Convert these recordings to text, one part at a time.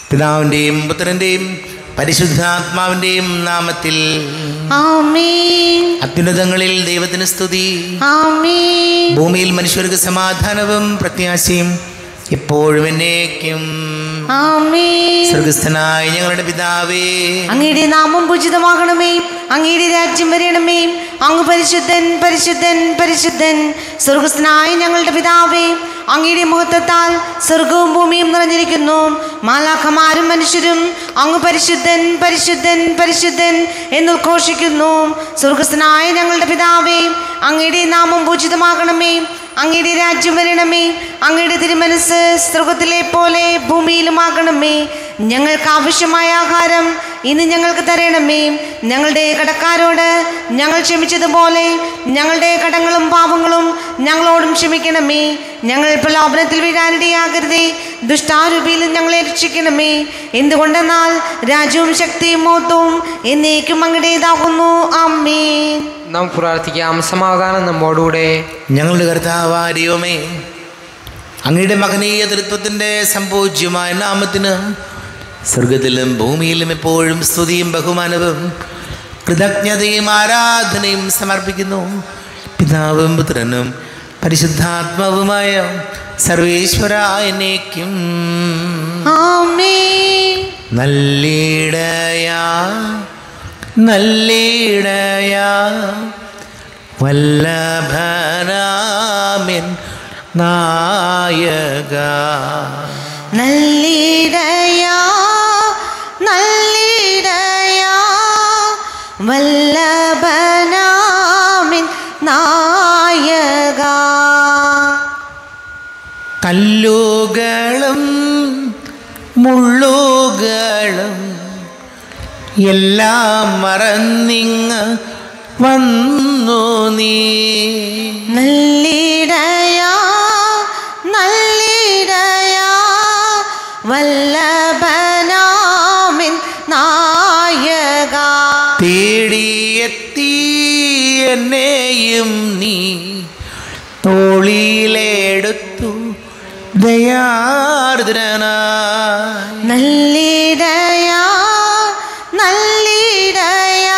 പിതാവിൻ്റെയും പുത്രൻ്റെയും പരിശുദ്ധാത്മാവിൻ്റെയും നാമത്തിൽ ആമേൻ അത്യുന്നതങ്ങളിൽ ദൈവത്തിന് സ്തുതി ആമേൻ ഭൂമിയിൽ മനുഷ്യർക്ക് സമാധാനവും പ്രത്യാശയും എപ്പോഴും എന്നേക്കും ആമേൻ സ്വർഗസ്ഥനായ ഞങ്ങളുടെ പിതാവേ അങ്ങയുടെ നാമം പൂജിതമാകണമേ അങ്ങയുടെ രാജ്യം വരണമേ അങ്ങ് പരിശുദ്ധൻ പരിശുദ്ധൻ പരിശുദ്ധൻ സ്വർഗസ്ഥനായ ഞങ്ങളുടെ പിതാവേ അങ്ങയുടെ മുഖത്താൽ സ്വർഗവും ഭൂമിയും നിറഞ്ഞിരിക്കുന്നു മാലാഖമാരും മനുഷ്യരും അങ്ങ് പരിശുദ്ധൻ പരിശുദ്ധൻ പരിശുദ്ധൻ എന്ന് ഉദ്ഘോഷിക്കുന്നു സ്വർഗസ്ഥനായ ഞങ്ങളുടെ പിതാവേ അങ്ങയുടെ നാമം പൂജിതമാകണമേ അങ്ങയുടെ രാജ്യം വരണമേ അങ്ങയുടെ തിരുമനസ് സ്വർഗത്തിലെ പോലെ ഭൂമിയിലുമാകണമേ ഞങ്ങൾക്ക് ആവശ്യമായ ആഹാരം ഇന്ന് ഞങ്ങൾക്ക് തരണമേ ഞങ്ങളുടെ കടക്കാരോട് ഞങ്ങൾ ക്ഷമിച്ചതുപോലെ ഞങ്ങളുടെ കടങ്ങളും പാപങ്ങളും ഞങ്ങളോടും ക്ഷമിക്കണമേ ഞങ്ങൾ പ്രലോഭനത്തിൽ വീഴാനിടയാകരുതേ ദുഷ്ടാരൂപിയിൽ ഞങ്ങളെ രക്ഷിക്കണമേ എന്തുകൊണ്ടെന്നാൽ രാജ്യവും ശക്തിയും മോത്തവും എന്നേക്കും അങ്ങടേതാകുന്നു അമ്മേ നമുക്ക് പ്രാർത്ഥിക്കാം സമാധാനം നമ്മോടുകൂടെ ഞങ്ങളുടെ കർത്താവായ ദൈവമേ അങ്ങയുടെ മകനീയ തൃത്വത്തിൻ്റെ സമ്പൂജ്യമായ നാമത്തിന് സ്വർഗത്തിലും ഭൂമിയിലും എപ്പോഴും സ്തുതിയും ബഹുമാനവും കൃതജ്ഞതയും ആരാധനയും സമർപ്പിക്കുന്നു പിതാവും പുത്രനും പരിശുദ്ധാത്മാവുമായ സർവേശ്വര എന്നേക്കും ആമേ നല്ലിടയാ നല്ലിടയാ വല്ലഭനാമിൻ നായക നല്ലിടയാ നല്ലിടയാ വല്ലഭനാമിൻ നായക കല്ലുകളും മുള്ളുകളും എല്ലാം മറന്നിങ്ങ് വന്നു നീ നല്ലിടയാ നല്ലിടയാ വല്ലഭനാമിൻ നായക തേടിയെത്തി എന്നെയും നീ തോളിയിലെടുത്തു ദയാർദ്രനായി നല്ലിടയാ നല്ലിടയാ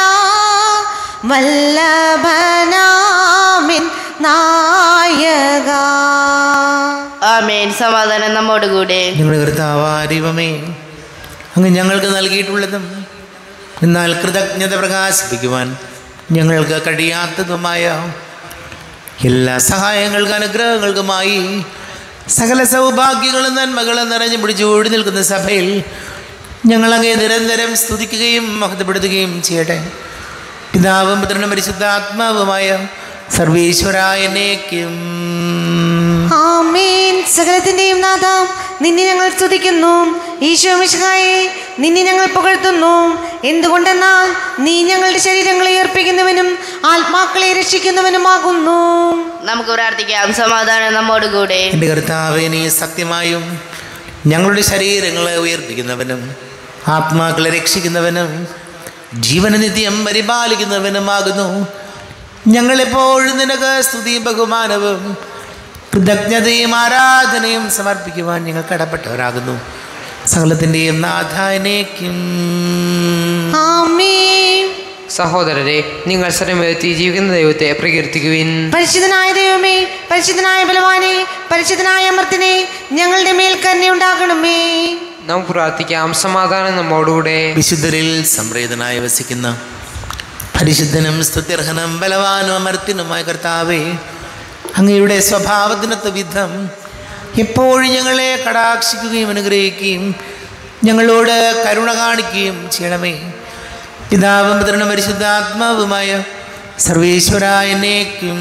വല്ലഭനാമിൻ നായക ആമേൻ സമാധാനം നമ്മോടുകൂടെ ഞങ്ങളുടെ കർത്താവാരിവമേ അങ്ങ് ഞങ്ങൾക്ക് നൽകിയിട്ടുള്ളതും എന്നാൽ കൃതജ്ഞത പ്രകാശിപ്പിക്കുവാൻ ഞങ്ങൾക്ക് കഴിയാത്തതുമായ എല്ലാ സഹായങ്ങൾക്കും അനുഗ്രഹങ്ങൾക്കുമായി സകല സൗഭാഗ്യങ്ങളും നന്മകളും നിറഞ്ഞു പിടിച്ചോടി നിൽക്കുന്ന സഭയിൽ ഞങ്ങളങ്ങേ നിരന്തരം സ്തുതിക്കുകയും മഹത്വപ്പെടുത്തുകയും ചെയ്യട്ടെ പിതാവും പുത്രനും പരിശുദ്ധാത്മാവുമായ സർവീശ്വരായനേക്കും ആമേൻ സകലത്തിന്റെയും നാഥ നിന്നെ ഞങ്ങൾ സ്തുതിക്കുന്നു ഈശോ മിശിഹായെ നിന്നെ ഞങ്ങൾ പുകഴ്ത്തുന്നു എന്തുകൊണ്ടെന്നാൽ നീ ഞങ്ങളുടെ ശരീരങ്ങളെ ഏർപ്പിക്കുന്നവനും ആത്മാക്കളെ രക്ഷിക്കുന്നവനുമാകുന്നു നമുക്ക് പ്രാർത്ഥിക്കാം സമാധാനം നമ്മോടുകൂടെ എൻ്റെ കർത്താവെ നീ സത്യമായും ഞങ്ങളുടെ ശരീരങ്ങളെ ഉയർപ്പിക്കുന്നവനും ആത്മാക്കളെ രക്ഷിക്കുന്നവനും ജീവന നിത്യം പരിപാലിക്കുന്നവനുമാകുന്നു ഞങ്ങളെപ്പോഴും നിനക്ക് സ്തുതിയും ബഹുമാനവും കൃതജ്ഞതയും ആരാധനയും സമർപ്പിക്കുവാൻ ഞങ്ങൾ കടപ്പെട്ടവരാകുന്നു സകലത്തിൻ്റെയും നാഥാനേക്കും ആമേൻ സഹോദരരെ നിങ്ങൾ ശ്രമത്തി ജീവിക്കുന്ന ദൈവത്തെ പ്രകീർത്തിക്കുവിൻ പരിശുദ്ധനായ ദൈവമേ പരിശുദ്ധനായ ബലവാനെ പരിശുദ്ധനായ അമർത്തിനെ ഞങ്ങളുടെ മേൽ കരുണയുണ്ടാകണമേ നമുക്ക് പ്രാർത്ഥിക്കാം സമാധാനം നമ്മോടുകൂടെ വിശുദ്ധരിൽ സംപ്രീതനായി വസിക്കുന്ന പരിശുദ്ധനും സ്തുത്യർഹനും ബലവാനും അമർത്തിനുമായ കർത്താവേ അങ്ങയുടെ സ്വഭാവത്തിനൊത്ത വിധം എപ്പോഴും ഞങ്ങളെ കടാക്ഷിക്കുകയും അനുഗ്രഹിക്കുകയും ഞങ്ങളോട് കരുണ കാണിക്കുകയും ചെയ്യണമേ പിതാവും പുത്രനും പരിശുദ്ധാത്മാവുമായ സർവേശ്വരായനേക്കും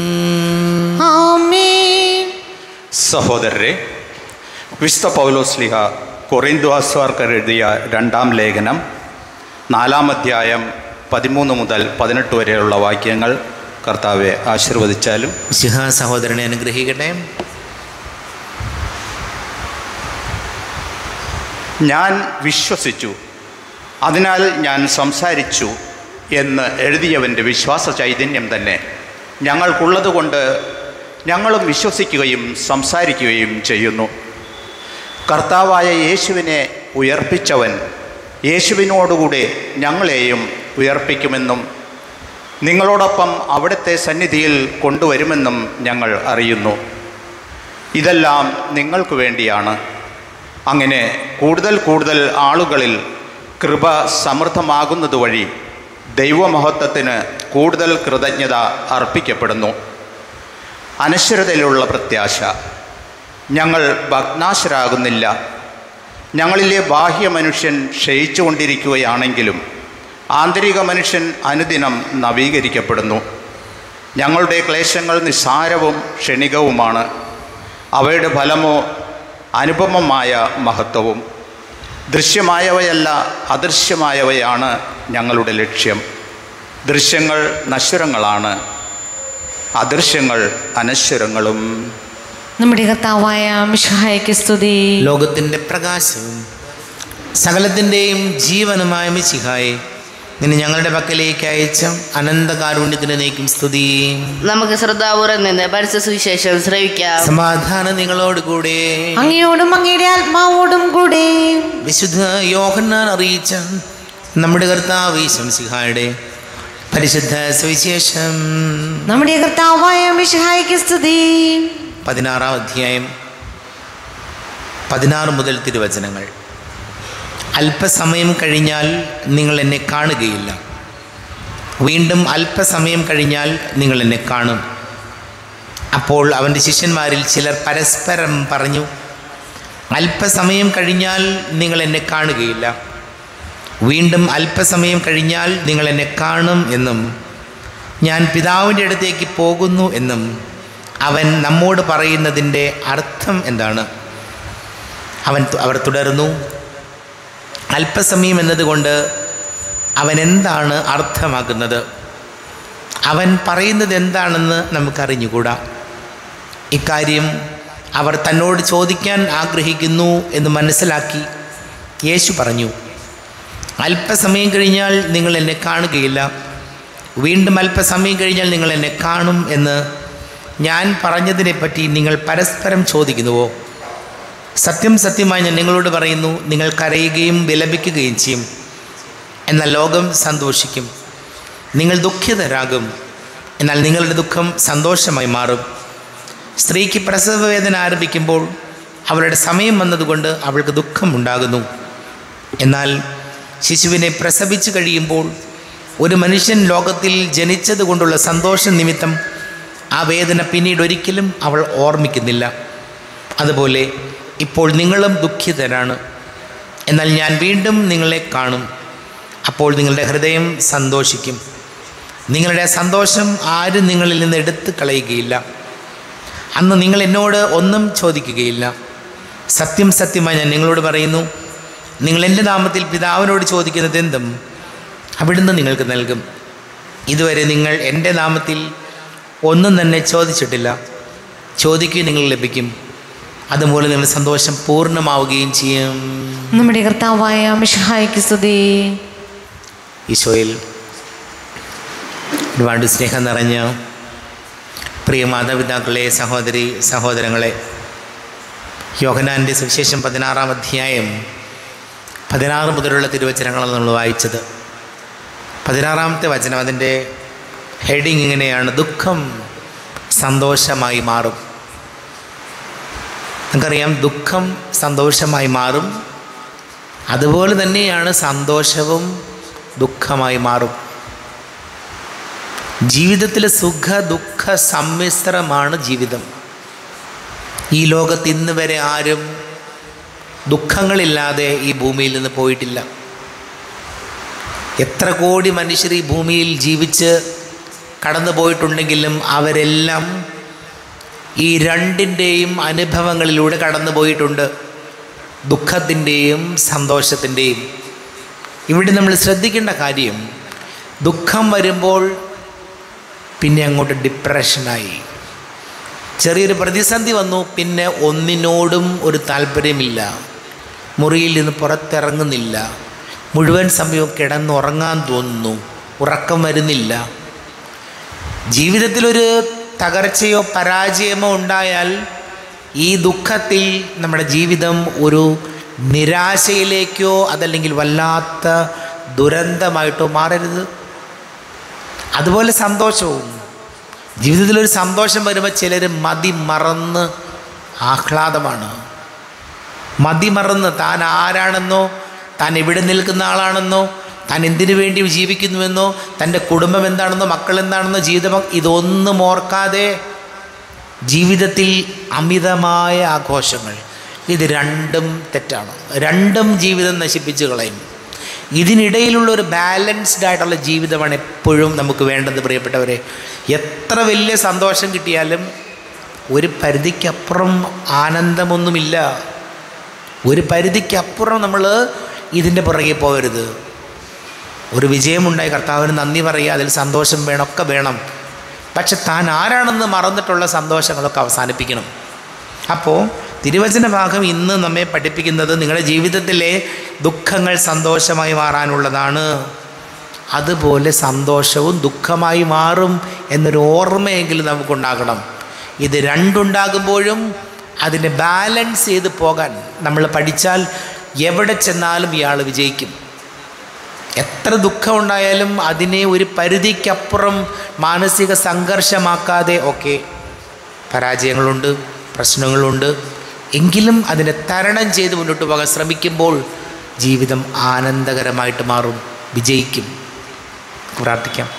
ആമേൻ സഹോദരരെ വിശുദ്ധ പൗലോസ്ലിഹ കൊറിന്തുവാസ്വാർക്കർ എഴുതിയ രണ്ടാം ലേഖനം നാലാം അധ്യായം പതിമൂന്ന് മുതൽ പതിനെട്ട് വരെയുള്ള വാക്യങ്ങൾ കർത്താവെ ആശീർവദിച്ചാലും വിശുഹ സഹോദരനെ അനുഗ്രഹിക്കട്ടെ ഞാൻ വിശ്വസിച്ചു അതിനാൽ ഞാൻ സംസാരിച്ചു എന്ന് എഴുതിയവൻ്റെ വിശ്വാസ ചൈതന്യം തന്നെ ഞങ്ങൾക്കുള്ളതുകൊണ്ട് ഞങ്ങളും വിശ്വസിക്കുകയും സംസാരിക്കുകയും ചെയ്യുന്നു കർത്താവായ യേശുവിനെ ഉയർപ്പിച്ചവൻ യേശുവിനോടുകൂടെ ഞങ്ങളെയും ഉയർപ്പിക്കുമെന്നും നിങ്ങളോടൊപ്പം അവിടുത്തെ സന്നിധിയിൽ കൊണ്ടുവരുമെന്നും ഞങ്ങൾ അറിയുന്നു ഇതെല്ലാം നിങ്ങൾക്ക് വേണ്ടിയാണ് അങ്ങനെ കൂടുതൽ കൂടുതൽ ആളുകളിൽ കൃപ സമൃദ്ധമാകുന്നത് വഴി ദൈവമഹത്വത്തിന് കൂടുതൽ കൃതജ്ഞത അർപ്പിക്കപ്പെടുന്നു അനശ്വരതയിലുള്ള പ്രത്യാശ ഞങ്ങൾ ഭഗ്നാശരാകുന്നില്ല ഞങ്ങളിലെ ബാഹ്യ മനുഷ്യൻ ക്ഷയിച്ചുകൊണ്ടിരിക്കുകയാണെങ്കിലും ആന്തരിക മനുഷ്യൻ അനുദിനം നവീകരിക്കപ്പെടുന്നു ഞങ്ങളുടെ ക്ലേശങ്ങൾ നിസ്സാരവും ക്ഷണികവുമാണ് അവയുടെ ഫലമോ അനുപമമായ മഹത്വവും ദൃശ്യമായവയല്ല അദൃശ്യമായവയാണ് ഞങ്ങളുടെ ലക്ഷ്യം ദൃശ്യങ്ങൾ നശ്വരങ്ങളാണ് അദൃശ്യങ്ങൾ അനശ്വരങ്ങളും നമ്മുടെ കർത്താവായ മിഷഹായ്ക്ക് സ്തുതി ലോകത്തിൻ്റെ പ്രകാശവും സകലത്തിൻ്റെയും ജീവനുമായ മിശിഹായെ നിന്നെ ഞങ്ങളുടെ പക്കലേക്ക് അയച്ച അനന്തകാരുണ്യത്തിന് നീക്കും സ്തുതി നമുക്ക് ശ്രദ്ധാപൂർവം നിന്ന് പരിസ്ഥിതി സുവിശേഷം ശ്രവിക്കാം സമാധാനം നിങ്ങളോടുകൂടെ അങ്ങയോടും അങ്ങയുടെ ആത്മാവോടും കൂടെ വിശുദ്ധ യോഹന്നാൻ അറിയിച്ച നമ്മുടെ കർത്താവ് ശംസിഹായുടെ പരിശുദ്ധ സുവിശേഷം നമ്മുടെ കർത്താവായ മിഷഹായ്ക്ക് സ്തുതി പതിനാറാം അധ്യായം പതിനാറ് മുതൽ തിരുവചനങ്ങൾ അല്പസമയം കഴിഞ്ഞാൽ നിങ്ങൾ എന്നെ കാണുകയില്ല വീണ്ടും അല്പസമയം കഴിഞ്ഞാൽ നിങ്ങൾ എന്നെ കാണും അപ്പോൾ അവൻ്റെ ശിഷ്യന്മാരിൽ ചിലർ പരസ്പരം പറഞ്ഞു അല്പസമയം കഴിഞ്ഞാൽ നിങ്ങൾ എന്നെ കാണുകയില്ല വീണ്ടും അല്പസമയം കഴിഞ്ഞാൽ നിങ്ങൾ എന്നെ കാണും എന്നും ഞാൻ പിതാവിൻ്റെ അടുത്തേക്ക് പോകുന്നു എന്നും അവൻ നമ്മോട് പറയുന്നതിൻ്റെ അർത്ഥം എന്താണ് അവൻ അവർ തുടർന്നു അല്പസമയം എന്നതുകൊണ്ട് അവൻ എന്താണ് അർത്ഥമാക്കുന്നത് അവൻ പറയുന്നത് എന്താണെന്ന് നമുക്കറിഞ്ഞുകൂടാ ഇക്കാര്യം അവർ തന്നോട് ചോദിക്കാൻ ആഗ്രഹിക്കുന്നു എന്ന് മനസ്സിലാക്കി യേശു പറഞ്ഞു അല്പസമയം കഴിഞ്ഞാൽ നിങ്ങൾ എന്നെ കാണുകയില്ല വീണ്ടും അല്പസമയം കഴിഞ്ഞാൽ നിങ്ങൾ എന്നെ കാണും എന്ന് ഞാൻ പറഞ്ഞതിനെപ്പറ്റി നിങ്ങൾ പരസ്പരം ചോദിക്കുന്നുവോ സത്യം സത്യമായി ഞാൻ നിങ്ങളോട് പറയുന്നു നിങ്ങൾ കരയുകയും വിലപിക്കുകയും ചെയ്യും എന്നാൽ ലോകം സന്തോഷിക്കും നിങ്ങൾ ദുഃഖിതരാകും എന്നാൽ നിങ്ങളുടെ ദുഃഖം സന്തോഷമായി മാറും സ്ത്രീക്ക് പ്രസവവേദന ആരംഭിക്കുമ്പോൾ അവളുടെ സമയം വന്നതുകൊണ്ട് അവൾക്ക് ദുഃഖം ഉണ്ടാകുന്നു എന്നാൽ ശിശുവിനെ പ്രസവിച്ചു കഴിയുമ്പോൾ ഒരു മനുഷ്യൻ ലോകത്തിൽ ജനിച്ചത് കൊണ്ടുള്ള സന്തോഷ നിമിത്തം ആ വേദന പിന്നീട് ഒരിക്കലും അവൾ ഓർമ്മിക്കുന്നില്ല അതുപോലെ ഇപ്പോൾ നിങ്ങളും ദുഃഖിതരാണ് എന്നാൽ ഞാൻ വീണ്ടും നിങ്ങളെ കാണും അപ്പോൾ നിങ്ങളുടെ ഹൃദയം സന്തോഷിക്കും നിങ്ങളുടെ സന്തോഷം ആരും നിങ്ങളിൽ നിന്ന് എടുത്തു കളയുകയില്ല അന്ന് നിങ്ങൾ എന്നോട് ഒന്നും ചോദിക്കുകയില്ല സത്യം സത്യമായി ഞാൻ നിങ്ങളോട് പറയുന്നു നിങ്ങൾ എൻ്റെ നാമത്തിൽ പിതാവിനോട് ചോദിക്കുന്നത് എന്തും അവിടുന്ന് നിങ്ങൾക്ക് നൽകും ഇതുവരെ നിങ്ങൾ എൻ്റെ നാമത്തിൽ ഒന്നും തന്നെ ചോദിച്ചിട്ടില്ല ചോദിക്കുകയും നിങ്ങൾ ലഭിക്കും അതുമൂലം നിങ്ങളുടെ സന്തോഷം പൂർണ്ണമാവുകയും ചെയ്യും നമ്മുടെ കർത്താവായ മിഷഹായ്ക്ക് സ്തുതി ഈശോയിൽ ഒരുപാട് സ്നേഹം നിറഞ്ഞ പ്രിയ മാതാപിതാക്കളെ സഹോദരി സഹോദരങ്ങളെ യോഹനാൻ്റെ സുവിശേഷം പതിനാറാം അധ്യായം പതിനാറ് മുതലുള്ള തിരുവചനങ്ങളാണ് നമ്മൾ വായിച്ചത് പതിനാറാമത്തെ വചനം അതിൻ്റെ ഹെഡിങ് ഇങ്ങനെയാണ് ദുഃഖം സന്തോഷമായി മാറും നമുക്കറിയാം ദുഃഖം സന്തോഷമായി മാറും അതുപോലെ തന്നെയാണ് സന്തോഷവും ദുഃഖമായി മാറും ജീവിതത്തിലെ സുഖ ദുഃഖ സമ്മിശ്രമാണ് ജീവിതം ഈ ലോകത്ത് ഇന്ന് വരെ ആരും ദുഃഖങ്ങളില്ലാതെ ഈ ഭൂമിയിൽ നിന്ന് പോയിട്ടില്ല എത്ര കോടി മനുഷ്യർ ഈ ഭൂമിയിൽ ജീവിച്ച് കടന്നു പോയിട്ടുണ്ടെങ്കിലും അവരെല്ലാം ഈ രണ്ടിൻ്റെയും അനുഭവങ്ങളിലൂടെ കടന്നു പോയിട്ടുണ്ട് ദുഃഖത്തിൻ്റെയും സന്തോഷത്തിൻ്റെയും ഇവിടെ നമ്മൾ ശ്രദ്ധിക്കേണ്ട കാര്യം ദുഃഖം വരുമ്പോൾ പിന്നെ അങ്ങോട്ട് ഡിപ്രഷനായി ചെറിയൊരു പ്രതിസന്ധി വന്നു പിന്നെ ഒന്നിനോടും ഒരു താല്പര്യമില്ല മുറിയിൽ നിന്ന് പുറത്തിറങ്ങുന്നില്ല മുഴുവൻ സമയവും കിടന്നുറങ്ങാൻ തോന്നുന്നു ഉറക്കം വരുന്നില്ല ജീവിതത്തിലൊരു തകർച്ചയോ പരാജയമോ ഉണ്ടായാൽ ഈ ദുഃഖത്തിൽ നമ്മുടെ ജീവിതം ഒരു നിരാശയിലേക്കോ അതല്ലെങ്കിൽ വല്ലാത്ത ദുരന്തമായിട്ടോ മാറരുത് അതുപോലെ സന്തോഷവും ജീവിതത്തിലൊരു സന്തോഷം വരുമ്പോൾ ചിലർ മതി മറന്ന് ആഹ്ലാദമാണ് മതി മറന്ന് താൻ ആരാണെന്നോ താൻ എവിടെ നിൽക്കുന്ന ആളാണെന്നോ താൻ എന്തിനു വേണ്ടി ജീവിക്കുന്നുവെന്നോ തൻ്റെ കുടുംബം എന്താണെന്നോ മക്കൾ എന്താണെന്നോ ജീവിതം ഇതൊന്നും ഓർക്കാതെ ജീവിതത്തിൽ അമിതമായ ആഘോഷങ്ങൾ ഇത് രണ്ടും തെറ്റാണ് രണ്ടും ജീവിതം നശിപ്പിച്ച് കളയും ഇതിനിടയിലുള്ള ഒരു ബാലൻസ്ഡ് ആയിട്ടുള്ള ജീവിതമാണ് എപ്പോഴും നമുക്ക് വേണ്ടത് പ്രിയപ്പെട്ടവരെ എത്ര വലിയ സന്തോഷം കിട്ടിയാലും ഒരു പരിധിക്കപ്പുറം ആനന്ദമൊന്നുമില്ല ഒരു പരിധിക്കപ്പുറം നമ്മൾ ഇതിൻ്റെ പുറകെ പോകരുത് ഒരു വിജയമുണ്ടായി കർത്താവിന് നന്ദി പറയുക അതിൽ സന്തോഷം വേണം ഒക്കെ വേണം പക്ഷെ താൻ ആരാണെന്ന് മറന്നിട്ടുള്ള സന്തോഷങ്ങളൊക്കെ അവസാനിപ്പിക്കണം അപ്പോൾ തിരുവചന ഭാഗം ഇന്ന് നമ്മെ പഠിപ്പിക്കുന്നത് നിങ്ങളുടെ ജീവിതത്തിലെ ദുഃഖങ്ങൾ സന്തോഷമായി മാറാനുള്ളതാണ് അതുപോലെ സന്തോഷവും ദുഃഖമായി മാറും എന്നൊരു ഓർമ്മയെങ്കിലും നമുക്കുണ്ടാകണം ഇത് രണ്ടുണ്ടാകുമ്പോഴും അതിനെ ബാലൻസ് ചെയ്ത് പോകാൻ നമ്മൾ പഠിച്ചാൽ എവിടെ ചെന്നാലും ഇയാൾ വിജയിക്കും എത്ര ദുഃഖമുണ്ടായാലും അതിനെ ഒരു പരിധിക്കപ്പുറം മാനസിക സംഘർഷമാക്കാതെ ഒക്കെ പരാജയങ്ങളുണ്ട് പ്രശ്നങ്ങളുണ്ട് എങ്കിലും അതിനെ തരണം ചെയ്ത് മുന്നോട്ട് പോകാൻ ശ്രമിക്കുമ്പോൾ ജീവിതം ആനന്ദകരമായിട്ട് മാറും വിജയിക്കും പ്രാർത്ഥിക്കാം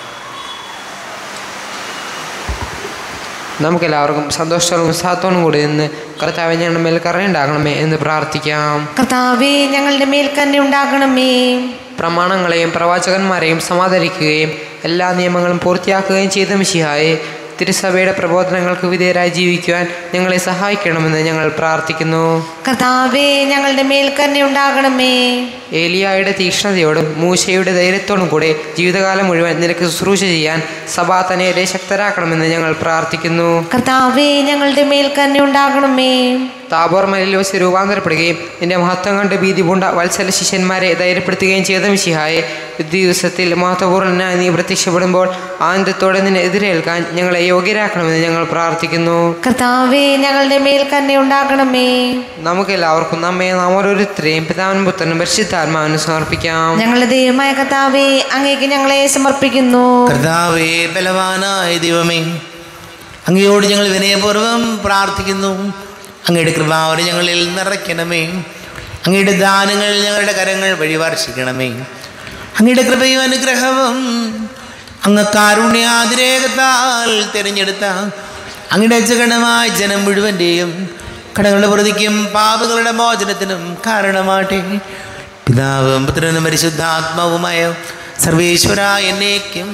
നമുക്കെല്ലാവർക്കും സന്തോഷത്തോടും ഉത്സാഹത്തോടും കൂടി നിന്ന് കർത്താവ് ഞങ്ങളുടെ മേൽ കറയുണ്ടാകണമേ എന്ന് പ്രാർത്ഥിക്കാം കർത്താവേ ഞങ്ങളുടെ മേൽ കന്നെ ഉണ്ടാകണമേ പ്രമാണങ്ങളെയും പ്രവാചകന്മാരെയും സമാദരിക്കുകയും എല്ലാ നിയമങ്ങളും പൂർത്തിയാക്കുകയും ചെയ്ത മിശിഹായെ തിരുസഭയുടെ പ്രബോധനങ്ങൾക്ക് വിധേയരായി ജീവിക്കുവാൻ ഞങ്ങളെ സഹായിക്കണമെന്ന് ഞങ്ങൾ പ്രാർത്ഥിക്കുന്നു കർത്താവേ ഞങ്ങളുടെ മേൽ കന്നെ ഉണ്ടാകണമേ ഏലിയായുടെ തീക്ഷ്ണതയോടും മൂശയുടെ ധൈര്യത്തോടും കൂടെ ജീവിതകാലം മുഴുവൻ നിനക്ക് ശുശ്രൂഷ ചെയ്യാൻ സഭാതനയരെ ശക്തരാക്കണമെന്ന് ഞങ്ങൾ പ്രാർത്ഥിക്കുന്നു കർത്താവേ ഞങ്ങളുടെ മേൽ കന്നെ ഉണ്ടാകണമേ താബോർ മലയിൽ വെച്ച് രൂപാന്തരപ്പെടുകയും നിന്റെ മഹത്വം കണ്ട് ഭീതി പൂണ്ട വത്സല ശിഷ്യന്മാരെ ധൈര്യപ്പെടുത്തുകയും ചെയ്ത മിശിഹായെ ദിവസത്തിൽ മഹത്വപൂർണ്ണനായി നീ പ്രത്യക്ഷപ്പെടുമ്പോൾ ആനന്ദത്തോടെ നിന്നെ എതിരേൽക്കാൻ ഞങ്ങളെ യോഗ്യരാക്കണമെന്ന് ഞങ്ങൾ പ്രാർത്ഥിക്കുന്നു കർത്താവേ ഞങ്ങളുടെ മേൽ കന്നെ ഉണ്ടാകണമേ നമുക്കെല്ലാവർക്കും നമ്മെ നാം ഓരോരുത്തരെയും പിതാവിനും പുത്രനും പരിശുദ്ധാത്മാവിനും സമർപ്പിക്കാം ഞങ്ങളുടെ ദൈവമായ കർത്താവേ അങ്ങേക്ക് ഞങ്ങളെ സമർപ്പിക്കുന്നു കർത്താവേ ബലവാനായ ദൈവമേ അങ്ങയോട് ഞങ്ങൾ വിനയപൂർവ്വം പ്രാർത്ഥിക്കുന്നു അങ്ങയുടെ കൃപാവരെ ഞങ്ങളിൽ നിറയ്ക്കണമേ അങ്ങയുടെ ദാനങ്ങൾ ഞങ്ങളുടെ കരങ്ങൾ വഴി വർഷിക്കണമേ അങ്ങയുടെ കൃപയും അനുഗ്രഹവും അങ്ങ് കാരുണ്യാതിരേകത്താൽ തിരഞ്ഞെടുത്ത അങ്ങയുടെ അജഗണമായ ജനം മുഴുവൻ്റെയും കടകളുടെ പ്രതിക്കും പാപങ്ങളുടെ മോചനത്തിനും കാരണമാട്ടെ പിതാവും പുത്രനും പരിശുദ്ധാത്മാവുമായ സർവേശ്വര എന്നേക്കും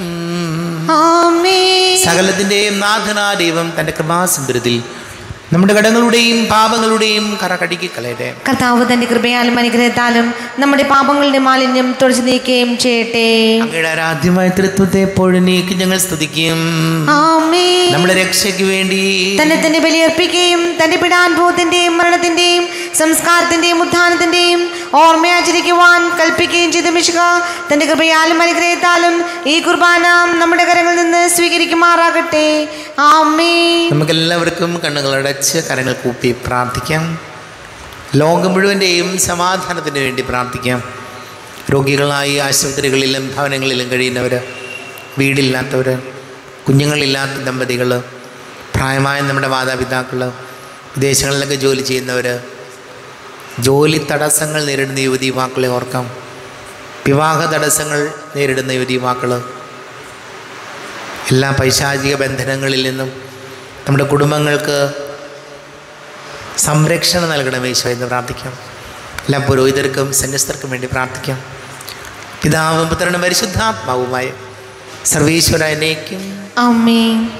ആമേ സകലത്തിൻ്റെയും നാഥനാ ദൈവം തൻ്റെ കൃപാസുന്ദരത്തിൽ നമ്മുടെ കടങ്ങളുടെയും പാപങ്ങളുടെയും കറ കടുക്കി കളയട്ടെ കർത്താവ് തന്റെ കൃപയാലും അനുഗ്രഹത്താലും നമ്മുടെ പാപങ്ങളുടെ മാലിന്യം തുടച്ചു നീക്കുകയും ചെയ്യട്ടെ അങ്ങയുടെ ആരാധ്യമായ തൃത്വത്തെ എപ്പോഴും നീക്കി ഞങ്ങൾ സ്തുതിക്കും ആമേ നമ്മുടെ രക്ഷയ്ക്ക് വേണ്ടി തന്നെ തന്നെ ബലിയർപ്പിക്കുകയും തന്റെ പിടാനുഭവത്തിന്റെയും മരണത്തിന്റെയും സംസ്കാരത്തിന്റെയും ഉത്ഥാനത്തിന്റെയും ഓർമ്മയാചരിക്കുവാൻ കൽപ്പിക്കുകയും ചെയ്ത മിശുക തന്റെ കൃപയാലും അനുഗ്രഹത്താലും ഈ കുർബാന നമ്മുടെ കരങ്ങളിൽ നിന്ന് സ്വീകരിക്കുമാറാകട്ടെ ആമേ നമുക്കെല്ലാവർക്കും കണ്ണുകളടച്ച് കരങ്ങൾ കൂപ്പി പ്രാർത്ഥിക്കാം ലോകം മുഴുവൻ്റെയും സമാധാനത്തിന് വേണ്ടി പ്രാർത്ഥിക്കാം രോഗികളായി ആശുപത്രികളിലും ഭവനങ്ങളിലും കഴിയുന്നവർ വീടില്ലാത്തവർ കുഞ്ഞുങ്ങളില്ലാത്ത ദമ്പതികൾ പ്രായമായ നമ്മുടെ മാതാപിതാക്കൾ വിദേശങ്ങളിലൊക്കെ ജോലി ചെയ്യുന്നവർ ജോലി തടസ്സങ്ങൾ നേരിടുന്ന യുവതി യുവാക്കളെ ഓർക്കാം വിവാഹ തടസ്സങ്ങൾ നേരിടുന്ന യുവതി യുവാക്കൾ എല്ലാ പൈശാചിക ബന്ധനങ്ങളിൽ നിന്നും നമ്മുടെ കുടുംബങ്ങൾക്ക് സംരക്ഷണം നൽകണമേ ഈശോ എന്ന് പ്രാർത്ഥിക്കാം എല്ലാ പുരോഹിതർക്കും സന്യസ്തർക്കും വേണ്ടി പ്രാർത്ഥിക്കാം പിതാവും പുത്രനും പരിശുദ്ധാത്മാവുമായ സർവീശ്വര എന്നേക്കും ആമേ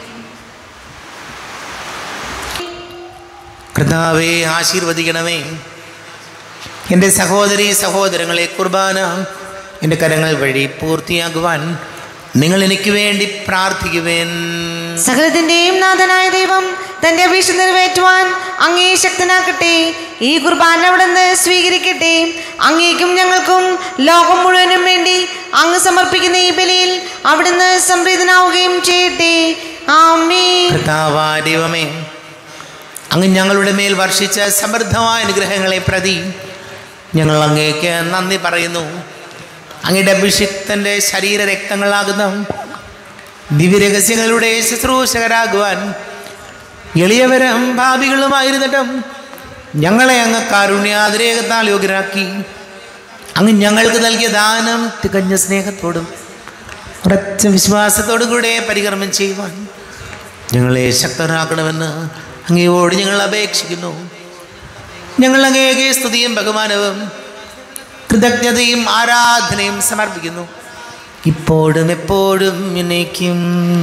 കർത്താവെ ആശീർവദിക്കണമേ എൻ്റെ സഹോദരി സഹോദരങ്ങളെ കുർബാന എൻ്റെ കരങ്ങൾ വഴി പൂർത്തിയാകുവാൻ നിങ്ങൾ എനിക്ക് വേണ്ടി പ്രാർത്ഥിക്കുവേൻ സകലത്തിന്റെയും നാഥനായ ദൈവം തന്റെ അപേക്ഷ നിറവേറ്റുവാൻ അങ്ങേ ശക്തനാക്കട്ടെ ഈ കുർബാന അവിടുന്ന് സ്വീകരിക്കട്ടെ അങ്ങേക്കും ഞങ്ങൾക്കും ലോകം മുഴുവനും വേണ്ടി അങ്ങ് സമർപ്പിക്കുന്ന ഈ ബലിയിൽ അവിടുന്ന് സംപ്രീതനാവുകയും ചെയ്യട്ടെ ആമേ കർത്താവാ ദൈവമേ അങ്ങ് ഞങ്ങളുടെ മേൽ വർഷിച്ച സമൃദ്ധമായ അനുഗ്രഹങ്ങളെ പ്രതി ഞങ്ങൾ അങ്ങേക്ക് നന്ദി പറയുന്നു അങ്ങയുടെ അഭിഷിക്തൻ്റെ ശരീര രക്തങ്ങളാകുന്ന ദിവ്യരഹസ്യങ്ങളുടെ ശുശ്രൂഷകരാകുവാൻ എളിയവരും ഭാവികളുമായിരുന്നിട്ടും ഞങ്ങളെ അങ്ങ് കാരുണ്യാതിരേകത്താൽ യോഗ്യരാക്കി അങ്ങ് ഞങ്ങൾക്ക് നൽകിയ ദാനം തികഞ്ഞ സ്നേഹത്തോടും ഉറച്ച വിശ്വാസത്തോടും കൂടെ പരികർമ്മം ചെയ്യുവാൻ ഞങ്ങളെ ശക്തരാക്കണമെന്ന് അങ്ങയോട് ഞങ്ങൾ അപേക്ഷിക്കുന്നു ഞങ്ങൾ അങ്ങേക്ക് സ്തുതിയും ബഹുമാനവും കൃതജ്ഞതയും ആരാധനയും സമർപ്പിക്കുന്നു ഇപ്പോഴും എപ്പോഴും എന്നേക്കും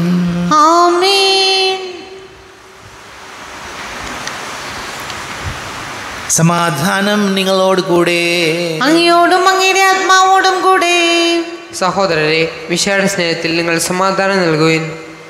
ആമേൻ സമാധാനം നിങ്ങളോട് കൂടെ അങ്ങയോടും അങ്ങയുടെ ആത്മാവോടും കൂടെ സഹോദരരെ വിശാല സ്നേഹത്തിൽ നിങ്ങൾ സമാധാനം നൽകുവിൻ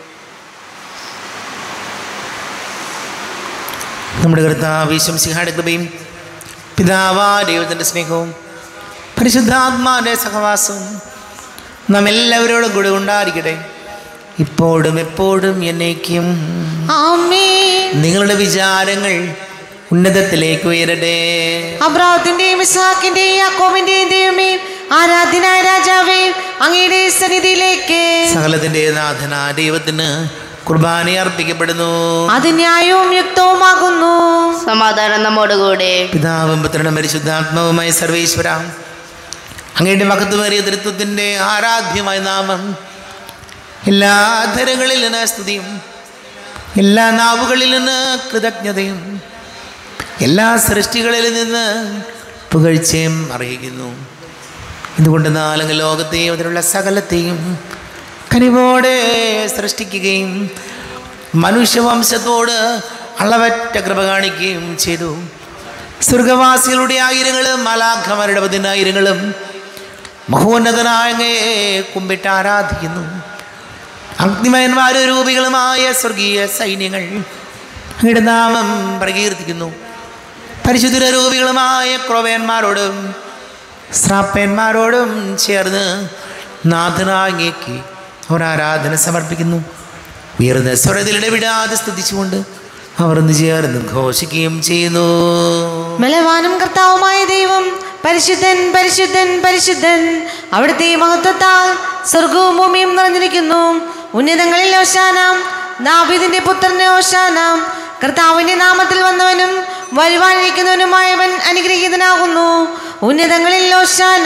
നമ്മുടെ കർത്താവ് ശംസിഹായുടെ കൃപയും പിതാവാ ദൈവത്തിൻ്റെ സ്നേഹവും പരിശുദ്ധാത്മാവിൻ്റെ സഹവാസവും നാം എല്ലാവരോടും കൂടെ ഉണ്ടായിരിക്കട്ടെ ഇപ്പോഴും എപ്പോഴും എന്നേക്കും ആമേൻ നിങ്ങളുടെ വിചാരങ്ങൾ ഉന്നതത്തിലേക്ക് ഉയരട്ടെ അബ്രാഹത്തിന്റെയും ഇസ്ഹാക്കിന്റെയും യാക്കോബിന്റെയും ദൈവമേ ആരാധ്യനായ രാജാവേ അങ്ങയുടെ സന്നിധിയിലേക്ക് സകലത്തിൻ്റെ നാഥന ദൈവത്തിന് കുർബാന അർപ്പിക്കപ്പെടുന്നു അത് ന്യായവും യുക്തവുമാകുന്നു സമാധാനം നമ്മോടുകൂടെ പിതാവും പുത്രനും പരിശുദ്ധാത്മാവുമായ സർവേശ്വര അങ്ങയുടെ മഹത്വമേറിയ തൃത്വത്തിൻ്റെ ആരാധ്യമായ നാമം എല്ലാ ധരങ്ങളിൽ നിന്ന് സ്തുതിയും എല്ലാ നാവുകളിൽ നിന്ന് കൃതജ്ഞതയും എല്ലാ സൃഷ്ടികളിൽ നിന്ന് പുകഴ്ചയും അറിയിക്കുന്നു ഇതുകൊണ്ട് നാലങ്ങ് ലോകത്തെയും അതിലുള്ള സകലത്തെയും കനിവോടെ സൃഷ്ടിക്കുകയും മനുഷ്യവംശത്തോട് അളവറ്റ കൃപ കാണിക്കുകയും ചെയ്തു സ്വർഗവാസികളുടെ ആയിരങ്ങളും മലാഖമാരുടെ പതിനായിരങ്ങളും മഹോന്നതനായ അങ്ങയെ കുമ്പിട്ട് ആരാധിക്കുന്നു അഗ്നിമയന്മാരും രൂപികളുമായ സ്വർഗീയ സൈന്യങ്ങൾ അങ്ങയുടെ നാമം പ്രകീർത്തിക്കുന്നു പരിശുദ്ധ രൂപികളുമായ ക്രോവേന്മാരോടും ശ്രാപ്പന്മാരോടും ചേർന്ന് നാഥനാങ്ങേക്ക് അവർ ആരാധന സമർപ്പിക്കുന്നു ഉയർന്ന സ്വരത്തിൽ ഇടവിടാതെ സ്തുതിച്ചുകൊണ്ട് അവർ ഒന്ന് ചേർന്ന് ഘോഷിക്കുകയും ചെയ്യുന്നു ബലവാനും കർത്താവുമായ ദൈവം പരിശുദ്ധൻ പരിശുദ്ധൻ പരിശുദ്ധൻ അവിടുത്തെ മഹത്വത്താൽ സ്വർഗവും ഭൂമിയും നിറഞ്ഞിരിക്കുന്നു ഉന്നതങ്ങളിൽ ഓശാനാം ദാവീദിന്റെ പുത്രനെ ഓശാനാം കർത്താവിന്റെ നാമത്തിൽ വന്നവനും വരുവാനിരിക്കുന്നവനുമായവൻ അനുഗ്രഹീതനാകുന്നു ഉന്നതങ്ങളിൽ ഓശാന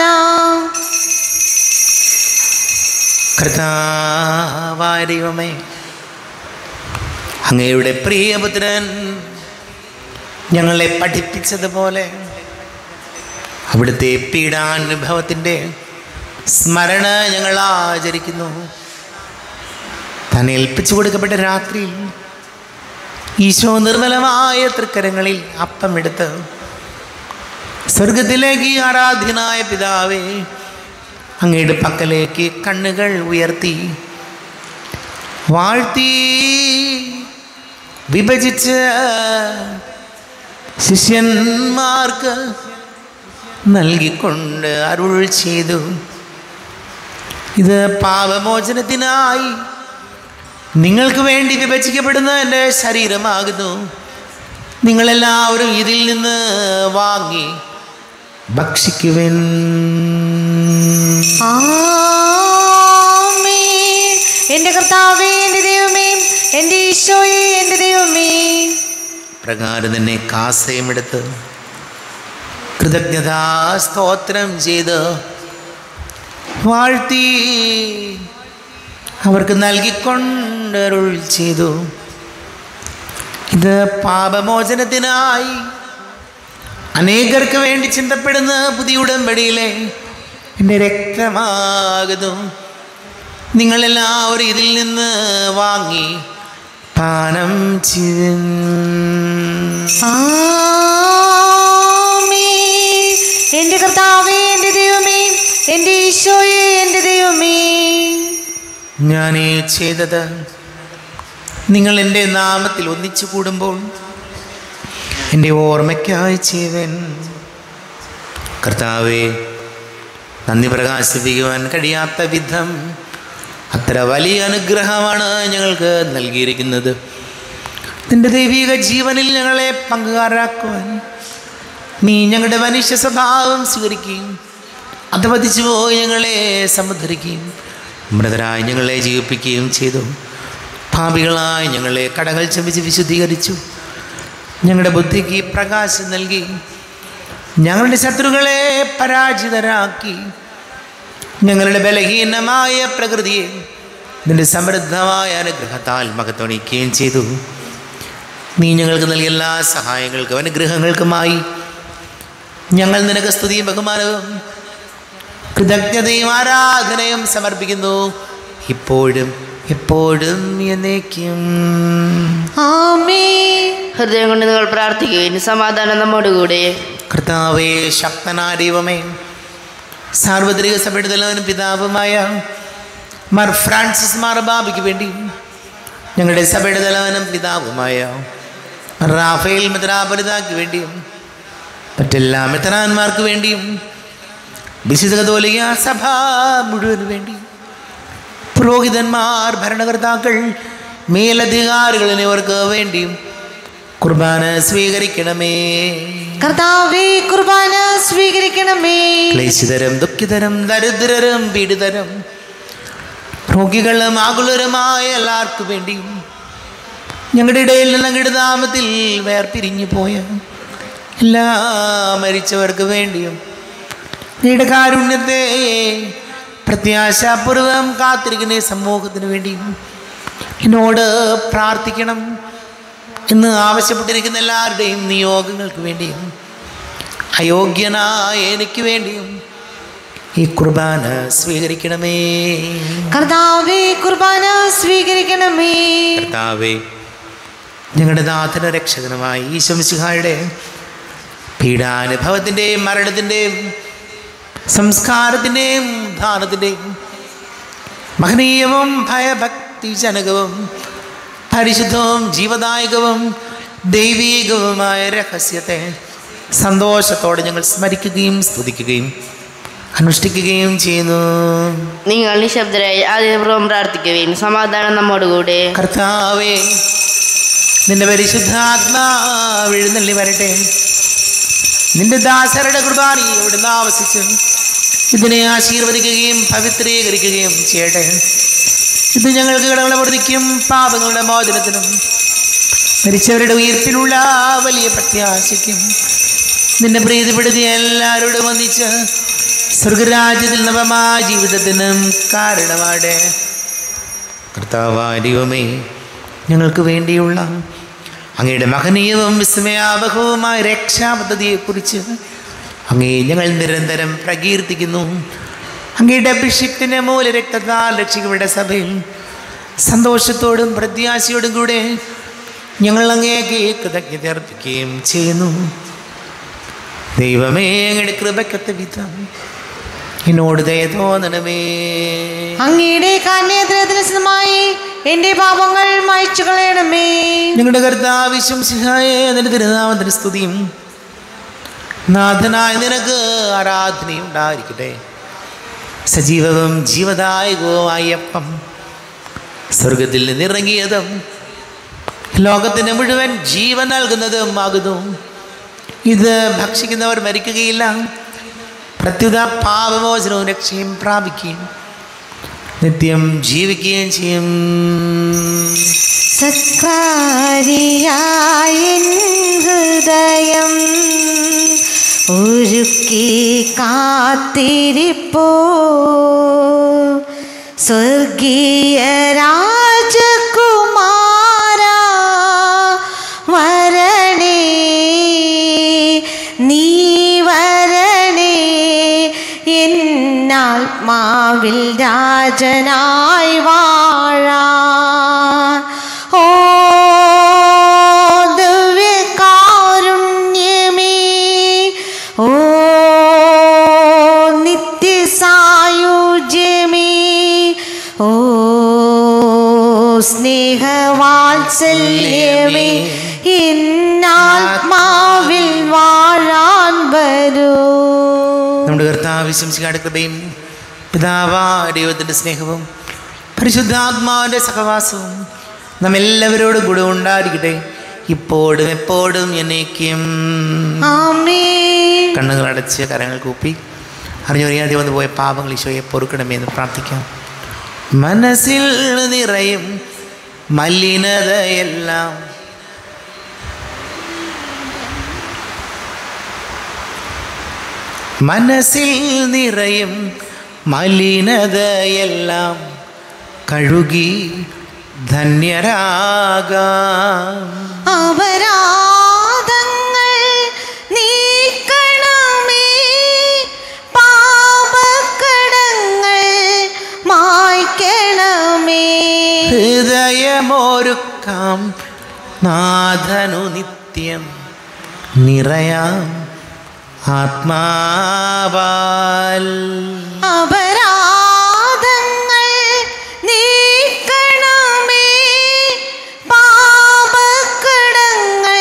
കർത്താവായ ദൈവമേ അങ്ങയുടെ പ്രിയപുത്രൻ ഞങ്ങളെ പഠിപ്പിച്ചതുപോലെ അവിടുത്തെ പീഡാനുഭവത്തിൻ്റെ സ്മരണ ഞങ്ങൾ ആചരിക്കുന്നു തന്നെ ഏൽപ്പിച്ചു കൊടുക്കപ്പെട്ട രാത്രിയിൽ ഈശോ നിർമ്മലമായ തൃക്കരങ്ങളിൽ അപ്പം എടുത്ത് സ്വർഗത്തിലേക്ക് ആരാധ്യനായ പിതാവേ അങ്ങയുടെ പക്കലേക്ക് കണ്ണുകൾ ഉയർത്തി വാഴ്ത്തി വിഭജിച്ച് ശിഷ്യന്മാർക്ക് നൽകിക്കൊണ്ട് അരുൾ ചെയ്തു ഇത് പാപമോചനത്തിനായി നിങ്ങൾക്ക് വേണ്ടി വിഭജിക്കപ്പെടുന്ന എൻ്റെ ശരീരമാകുന്നു നിങ്ങളെല്ലാവരും ഇതിൽ നിന്ന് വാങ്ങി ഭക്ഷിക്കുവിൻ ആമേൻ. എന്റെ കർത്താവേ എന്റെ ദൈവമേ എന്റെ ഈശോയെ എന്റെ ദൈവമേ പ്രകാരം തന്നെ കാസയുമെടുത്ത് കൃതജ്ഞതാ സ്തോത്രം ചെയ്ത് വാഴ്ത്തി അവർക്ക് നൽകിക്കൊണ്ടരുൾ ചെയ്തു ഇത് പാപമോചനത്തിനായി അനേകർക്ക് വേണ്ടി ചിന്തപ്പെടുന്ന പുതിയ ഉടമ്പടിയിലെ എൻ്റെ രക്തമാകുന്നു നിങ്ങളെല്ലാവരും ഇതിൽ നിന്ന് വാങ്ങി പാനം ചെയ്യും ആമേൻ. എന്റെ കർത്താവേ എന്റെ ദൈവമേ എന്റെ ഈശോയെ എന്റെ ദൈവമേ ഞാൻ ഈ ചെയ്തത് നിങ്ങൾ എൻ്റെ നാമത്തിൽ ഒന്നിച്ചു കൂടുമ്പോൾ എൻ്റെ ഓർമ്മയ്ക്കായി ചെയ്വൻ കർത്താവെ നന്ദി പ്രകാശിപ്പിക്കുവാൻ കഴിയാത്ത വിധം അത്ര വലിയ അനുഗ്രഹമാണ് ഞങ്ങൾക്ക് നൽകിയിരിക്കുന്നത് നിന്റെ ദൈവിക ജീവനിൽ ഞങ്ങളെ പങ്കുകാരാക്കുവാൻ നീ ഞങ്ങളുടെ മനുഷ്യ സ്വഭാവം സ്വീകരിക്കുകയും അധപതിച്ചു പോയി ഞങ്ങളെ സമുദ്ധരിക്കുകയും മൃതരായി ഞങ്ങളെ ജീവിപ്പിക്കുകയും ചെയ്തു ഭാവികളായി ഞങ്ങളെ കടകൾ ചമിച്ച് വിശുദ്ധീകരിച്ചു ഞങ്ങളുടെ ബുദ്ധിക്ക് പ്രകാശം നൽകി ഞങ്ങളുടെ ശത്രുക്കളെ പരാജിതരാക്കി ഞങ്ങളുടെ ബലഹീനമായ പ്രകൃതിയെ നിന്റെ സമൃദ്ധമായ അനുഗ്രഹത്താൽ മകത്വണിക്കുകയും ചെയ്തു നീ ഞങ്ങൾക്ക് നൽകിയ എല്ലാ സഹായങ്ങൾക്കും അനുഗ്രഹങ്ങൾക്കുമായി ഞങ്ങൾ നിനക്ക് സ്തുതിയും ബഹുമാനവും കൃതജ്ഞതയും ആരാധനയും സമർപ്പിക്കുന്നു ഇപ്പോഴും എപ്പോഴും എന്നേക്കും ആമേൻ ഹൃദയം കൊണ്ട് നിങ്ങൾ പ്രാർത്ഥിക്കുകയും സമാധാനം നമ്മോടുകൂടെ കർത്താവേ ശക്തനായ ദൈവമേ സാർവത്രിക സഭയുടെ തലവനും പിതാവുമായ മാർ ഫ്രാൻസിസ് മാർ ബാബയ്ക്ക് വേണ്ടി ഞങ്ങളുടെ സഭയുടെ തലവനും പിതാവുമായ റാഫേൽ മെത്രാപരിതാക്ക് വേണ്ടിയും മറ്റെല്ലാ മെത്രാന്മാർക്ക് വേണ്ടിയും വിശുദ്ധ കത്തോലിക സഭ മുഴുവന് വേണ്ടിയും പുരോഹിതന്മാർ ഭരണകർത്താക്കൾ മേലധികാരികൾ എന്നിവർക്ക് വേണ്ടിയും കുർബാന സ്വീകരിക്കണമേ കർത്താവേ കുർബാന സ്വീകരിക്കണമേ ക്ലേശിതരും ദുഃഖിതരും ദരിദ്രരും പീഡിതരും രോഗികളും ആകുലരുമായ എല്ലാവർക്കും വേണ്ടിയും ഞങ്ങളുടെ ഇടയിൽ ഞങ്ങളുടെ നാമത്തിൽ വേർപിരിഞ്ഞു പോയ എല്ലാ മരിച്ചവർക്ക് വേണ്ടിയും നീയുടെ കാരുണ്യത്തെ പ്രത്യാശാപൂർവം കാത്തിരിക്കുന്ന ഈ സമൂഹത്തിന് വേണ്ടിയും എന്നോട് പ്രാർത്ഥിക്കണം എന്ന് ആവശ്യപ്പെട്ടിരിക്കുന്ന എല്ലാവരുടെയും നിയോഗങ്ങൾക്ക് വേണ്ടിയും അയോഗ്യനായ എനിക്ക് വേണ്ടിയും ഈ കുർബാന സ്വീകരിക്കണമേ കർത്താവേ കുർബാന സ്വീകരിക്കണമേ കർത്താവേ ഞങ്ങളുടെ നാഥന രക്ഷകനുമായി ഈശ്വംസിഹായുടെ പീഡാനുഭവത്തിൻ്റെയും മരണത്തിൻ്റെയും സംസ്കാരത്തിൻ്റെയും ദാനത്തിൻ്റെയും മഹനീയവും ഭയഭക്തിജനകവും പരിശുദ്ധവും ജീവദായകവും ദൈവീകവുമായ രഹസ്യത്തെ സന്തോഷത്തോടെ ഞങ്ങൾ സ്മരിക്കുകയും സ്തുതിക്കുകയും അനുഷ്ഠിക്കുകയും ചെയ്യുന്നു നിങ്ങൾ നിശബ്ദരായി ആദ്യപൂർവ്വം പ്രാർത്ഥിക്കുകയും സമാധാനം നമ്മോടുകൂടെ കർത്താവേ നിന്റെ പരിശുദ്ധാത്മാവ് എഴുന്നള്ളി വരട്ടെ നിന്റെ ദാസരുടെ കുർബാനി ഇവിടുന്ന് ആവസിച്ച് ഇതിനെ ആശീർവദിക്കുകയും പവിത്രീകരിക്കുകയും ചെയ്യട്ടെ ഇത് ഞങ്ങൾക്ക് കടകളെ വർദ്ധിക്കും പാപങ്ങളുടെ മോചനത്തിനും മരിച്ചവരുടെ ഉയർപ്പിലുള്ള വലിയ പ്രത്യാശയ്ക്കും നിന്നെ പ്രീതിപ്പെടുത്തിയ എല്ലാവരോടും ഒന്നിച്ച് സ്വർഗരാജ്യത്തിൽ നവമായ ജീവിതത്തിനും കാരണമാടെ കർത്താവായ ദൈവമേ ഞങ്ങൾക്ക് വേണ്ടിയുള്ള അങ്ങയുടെ മഹനീയവും വിസ്മയാവഹവുമായ രക്ഷാപദ്ധതിയെക്കുറിച്ച് അങ്ങേ ഞങ്ങൾ നിരന്തരം പ്രകീർത്തിക്കുന്നു അങ്ങയുടെ അഭിഷിക്തിൻ്റെ മൂല രക്തത്താൽ രക്ഷിക്കപ്പെട്ട സഭയിൽ സന്തോഷത്തോടും പ്രത്യാശയോടും കൂടെ ഞങ്ങൾ അങ്ങേക്ക് കൃതജ്ഞത അർപ്പിക്കുകയും ചെയ്യുന്നു ദൈവമേ അങ്ങയുടെ കൃപയ്ക്കൊത്ത വിധം എന്നോട് ദയ തോന്നണമേ അങ്ങയുടെ കാന്യദ്രദർശനമായി എന്റെ പാപങ്ങൾ മായ്ച്ചു കളയണമേ ഞങ്ങളുടെ കർത്താവിശ്വം സിഹായ നിന്റെ തിരുനാമത്തിന് സ്തുതിയും നാഥനായ നിനക്ക് ആരാധനയും ഉണ്ടായിരിക്കട്ടെ സജീവവും ജീവദായകവുമായ അപ്പം സ്വർഗത്തിൽ നിന്നിറങ്ങിയതും ലോകത്തിന് മുഴുവൻ ജീവൻ നൽകുന്നതും ആകുന്നു ഇത് ഭക്ഷിക്കുന്നവർ മരിക്കുകയില്ല പ്രത്യുത പാപമോചനവും രക്ഷയും പ്രാപിക്കുകയും നിത്യം ജീവിക്കുകയും ചെയ്യും സത്കാരിയായ ഹൃദയം ഒരുക്കി കാത്തിരിപ്പോ സ്വർഗീയ രാജകുമാര വരണേ നീ വരണേ എന്നാത്മാവിൽ രാജനായി വാഴാൻ ഓ ദിവ്യകാരുണ്യമേ ഓ നിത്യസായുജ്യമേ ഓ സ്നേഹവാത്സല്യമേ എന്നാത്മാവിൽ വാഴാൻ വരൂ നമ്മുടെ കർത്താവിശംസിക്കാട് കൃപയും പിതാവാ ദൈവത്തിൻ്റെ സ്നേഹവും പരിശുദ്ധാത്മാവിൻ്റെ സഹവാസവും നമ്മെല്ലാവരോടും കൂടെ ഉണ്ടായിരിക്കട്ടെ ഇപ്പോഴും എപ്പോഴും എന്നേക്കും ആമേൻ കണ്ണുകൾ അടച്ച് കരങ്ങൾ കൂപ്പി അറിഞ്ഞൊറിയാതെ വന്നു പോയ പാപങ്ങൾ ഈശോയെ പൊറുക്കണമേ എന്ന് പ്രാർത്ഥിക്കാം മനസ്സിൽ നിറയും മലിനതയെല്ലാം മനസ്സിൽ നിറയും മലിനതയെല്ലാം കഴുകി ധന്യരാകാം അപരാധങ്ങൾ നീക്കണമേ പാപക്കടങ്ങൾ മായ്ക്കണമേ ഹൃദയമൊരുക്കാം നാഥനു നിത്യം നിറയാം ആത്മാവാൽ അപരാധങ്ങൾ നീക്കണമേ പാപക്കടങ്ങൾ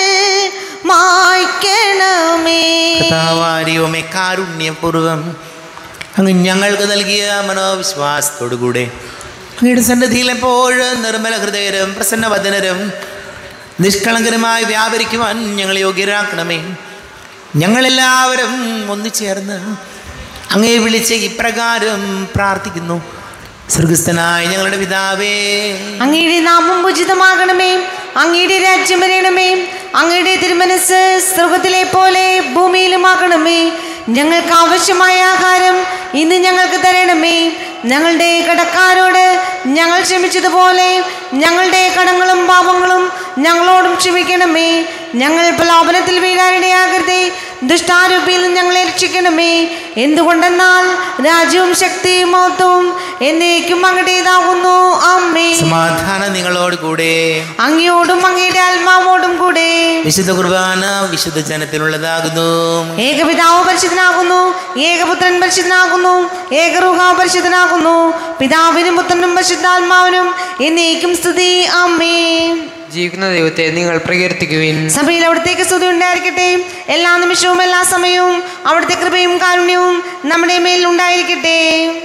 മായ്ക്കണമേ കഥാവാരിയുമേ കാരുണ്യപൂർവം അങ്ങ് ഞങ്ങൾക്ക് നൽകിയ മനോവിശ്വാസത്തോടുകൂടെ അങ്ങയുടെ സന്നിധിയിൽ എപ്പോഴും നിർമ്മല ഹൃദയരും പ്രസന്നവദനരും നിഷ്കളങ്കരമായി വ്യാപരിക്കുവാൻ ഞങ്ങളെ യോഗ്യരാക്കണമേ ഞങ്ങളെല്ലാവരും ഒന്നുചേർന്ന് അങ്ങേ വിളിച്ച് ഇപ്രകാരം പ്രാർത്ഥിക്കുന്നു സ്വർഗസ്ഥനായ ഞങ്ങളുടെ പിതാവേ അങ്ങയുടെ നാമം ഉചിതമാകണമേ അങ്ങയുടെ രാജ്യം വരണമേ അങ്ങയുടെ തിരുമനസ് സ്വർഗത്തിലെ പോലെ ഭൂമിയിലുമാകണമേ ഞങ്ങൾക്ക് ആവശ്യമായ ആഹാരം ഇന്ന് ഞങ്ങൾക്ക് തരണമേ ഞങ്ങളുടെ കടക്കാരോട് ഞങ്ങൾ ക്ഷമിച്ചതുപോലെ ഞങ്ങളുടെ കടങ്ങളും പാപങ്ങളും ഞങ്ങളോടും ക്ഷമിക്കണമേ ഞങ്ങൾ പ്രലോഭനത്തിൽ വീഴാനിടയാകരുതേ ദുഷ്ടാരൂപിയിൽ നിന്ന് ഞങ്ങളെ രക്ഷിക്കണമേ എന്തുകൊണ്ടെന്നാൽ രാജ്യവും ശക്തിയും മഹത്വവും എന്നേക്കും അങ്ങടേതാകുന്നു അമ്മേ സമാധാനം നിങ്ങളോട് കൂടെ അങ്ങയോടും അങ്ങയുടെ ആത്മാവോടും കൂടെ വിശുദ്ധ കുർബാന വിശുദ്ധ ജനത്തിലുള്ളതാകുന്നു ഏകപിതാവ് പരിശുദ്ധനാകുന്നു ഏകപുത്രൻ പരിശുദ്ധനാകുന്നു ഏകറുഹാവ് പരിശുദ്ധനാകുന്നു പിതാവിനും പുത്രനും പരിശുദ്ധാത്മാവിനും എന്നേക്കും സ്തുതി അമ്മേ ജീവിക്കുന്ന ദൈവത്തെ നിങ്ങൾ പ്രകീർത്തിക്കുവിൻ സഭയിൽ അവിടത്തേക്ക് സ്തുതി ഉണ്ടായിരിക്കട്ടെ എല്ലാ നിമിഷവും എല്ലാ സമയവും അവിടുത്തെ കൃപയും കാരുണ്യവും നമ്മുടെ മേൽ ഉണ്ടായിരിക്കട്ടെ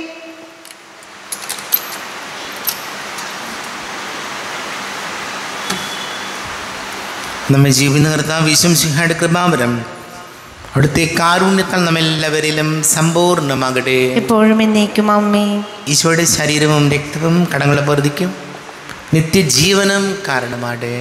നമ്മെ ജീവിത നിർത്താൻ വിശംസിഹായുടെ കൃപാവരം അവിടുത്തെ കാരുണ്യത്താൽ നമ്മെല്ലാവരിലും സമ്പൂർണ്ണമാകട്ടെ എപ്പോഴും എന്നേക്കും അമ്മേ ഈശോയുടെ ശരീരവും രക്തവും കടങ്ങളെ പൊറുതിക്കും നിത്യജീവനം കാരണമാടെ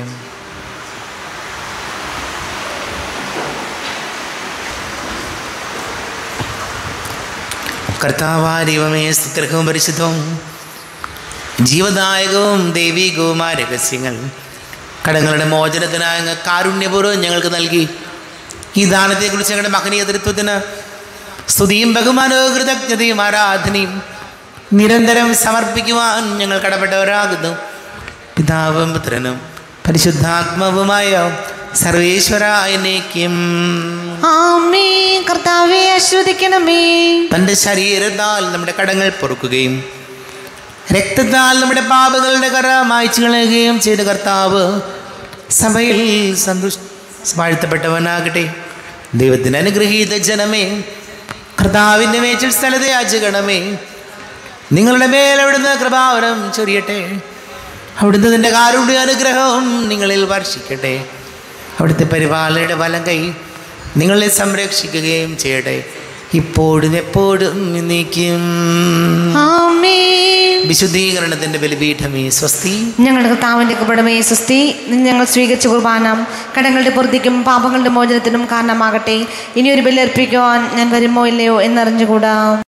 കർത്താവാരിവമേ സ്തുത്രകവും പരിശുദ്ധവും ജീവദായകവും ദൈവികവുമായ രഹസ്യങ്ങൾ കടങ്ങളുടെ മോചനത്തിനായ അങ്ങ് കാരുണ്യപൂർവ്വം ഞങ്ങൾക്ക് നൽകി ഈ ദാനത്തെക്കുറിച്ച് ഞങ്ങളുടെ മഹനീയ തൃത്വത്തിന് സ്തുതിയും ബഹുമാനവും കൃതജ്ഞതയും ആരാധനയും നിരന്തരം സമർപ്പിക്കുവാൻ ഞങ്ങൾ കടപ്പെട്ടവരാകുന്നു പിതാവും പുത്രനും പരിശുദ്ധാത്മാവുമായ സർവേശ്വര എന്നേക്കും ആമേ കർത്താവെ ആശ്വദിക്കണമേ തൻ്റെ ശരീരത്താൽ നമ്മുടെ കടങ്ങൾ പൊറുക്കുകയും രക്തത്താൽ നമ്മുടെ പാപങ്ങളുടെ കറ മായ്ച്ചു കളയുകയും ചെയ്ത കർത്താവ് സഭയിൽ സന്തുഷ് വാഴ്ത്തപ്പെട്ടവനാകട്ടെ ദൈവത്തിന് അനുഗ്രഹീത ജനമേ കർത്താവിൻ്റെ മേച്ചിൽ സ്ഥലത്തെ യാചകണമേ നിങ്ങളുടെ മേൽ അവിടുന്ന് കൃപാവരം ചൊരിയട്ടെ അവിടുന്ന് നിന്റെ കാരുണ്യ അനുഗ്രഹം നിങ്ങളിൽ വർഷിക്കട്ടെ അവിടുത്തെ പരിപാലനയുടെ വലം കൈ നിങ്ങളെ സംരക്ഷിക്കുകയും ചെയ്യട്ടെ ഇപ്പോഴും എപ്പോഴും നീക്കും ആമേ വിശുദ്ധീകരണത്തിന്റെ ബലിപീഠമേ സ്വസ്തി ഞങ്ങളുടെ കർത്താവിന്റെ കൃപടമേ സുസ്തി ഇന്ന് ഞങ്ങൾ സ്വീകരിച്ച കുർബാന കടങ്ങളുടെ പൊറുതിക്കും പാപങ്ങളുടെ മോചനത്തിനും കാരണമാകട്ടെ ഇനി ഒരു ബലി അർപ്പിക്കുവാൻ ഞാൻ വരുമോ ഇല്ലയോ എന്നറിഞ്ഞുകൂടാ